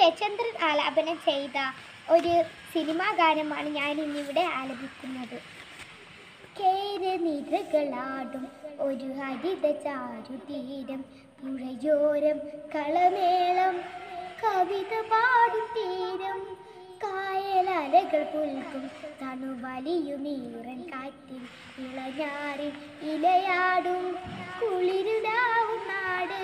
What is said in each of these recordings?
ജയചന്ദ്രൻ ആലാപനം ചെയ്ത ഒരു സിനിമാ ഗാനമാണ് ഞാൻ ഇന്നിവിടെ ആലപിക്കുന്നത് കേരനിരകളാടും ഒരു ഹരിത ചാരുതീരം പുഴയോരം കളമേളം കവിത പാടും തീരം കായലലകൾ പുൽക്കും തണുവലിയും ഈറൻ കാറ്റിൽ ഇളഞ്ഞാറിൽ ഇലയാടും കുളിരുടാവും നാട്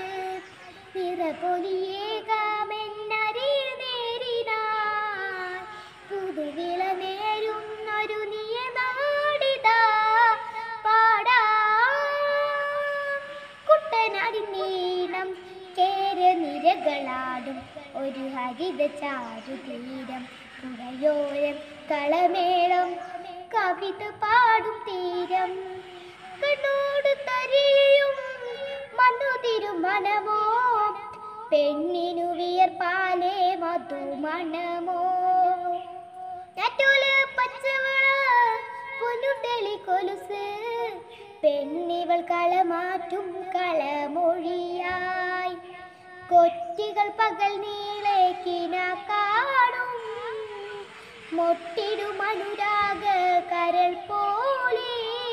നിറപൊലിയേകാമെന്നരിയ നേരിടാൻ പുതുവിള നേരുന്നൊരു നിയനാടിതാ പാടാം കുട്ടനാടിൻ നീളം കേരനിരകളാടും ഒരു ഹരിത ചാരുതീരം പുഴയോരം കളമേളം കവിത പാടും തീരം കണ്ണോട് തരിയും മണ്ണുതിരും മനമോ പെണ്ണിനു വിയർപ്പാലേ മധുമണമോ നറ്റോല് പച്ചവള പൊന്നുണ്ടെളി കൊലുസ് പെണ്ണിവൾ കളമാറ്റും കളമൊഴിയായി കൊറ്റികൾ പകൽ നീളേക്കിന കാണും മൊട്ടിടും അനുരാഗ കരൾ പോലെ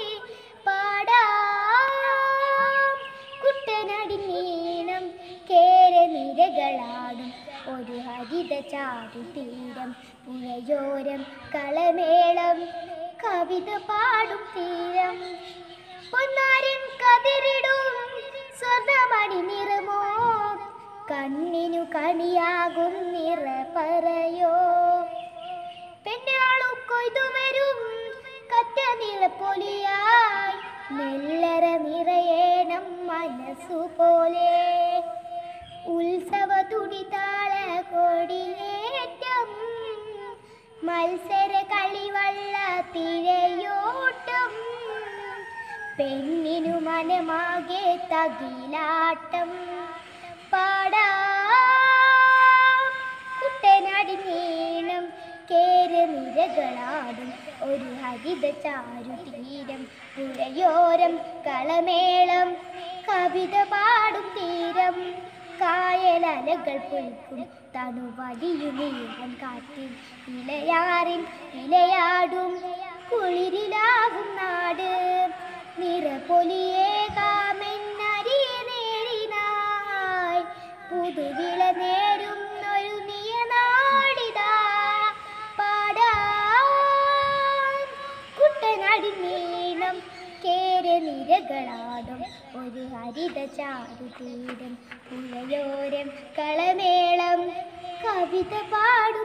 പാടാം കുട്ടനടി നീണം കേരനിരകളാടും ഒരു ഹരിത ചാരുതീരം പുഴയോരം കളമേളം കവിത പാടും തീരം പൊന്നാരൻ കതിരിടും സ്വർണ്ണമണി നിറമോ കണ്ണിനു കണിയാകും നിറ പറയോ പെണ്ണാളു കൊയ്തു വരും കറ്റ നിറപ്പൊലിയായി നെല്ലറ നിറയേണം മനസ്സു പോലെ ഉത്സവ തുണിതാള കൊടിയേറ്റം മത്സര കളിവള്ള തിരയോട്ടം പെണ്ണിനു മനമാകെ തകിലാട്ടം പാടാം കുട്ടനാടി നീണം കേരനിരകളാടും ഒരു ഹരിത ചാരുതീരം പുഴയോരം കളമേളം കവിത പാടും തീരം കായലലകൾ പുൽക്കും തണുവലിയുമീറൻ കാറ്റിൽ ഇലയാറിൻ ഇലയാടും കുളിരിലാകും നാട് നിറപൊലിയേകാമെന്നരിയ നേരിനായി പുതുവിള നേരുന്നൊരു നിയനാടിതാ പാടാം കുട്ടനാടി നീളം കേരനിരകളാടും ഒരു ഹരിത ചാരുതീരം പുഴയോരം കളമേളം കവിത പാടും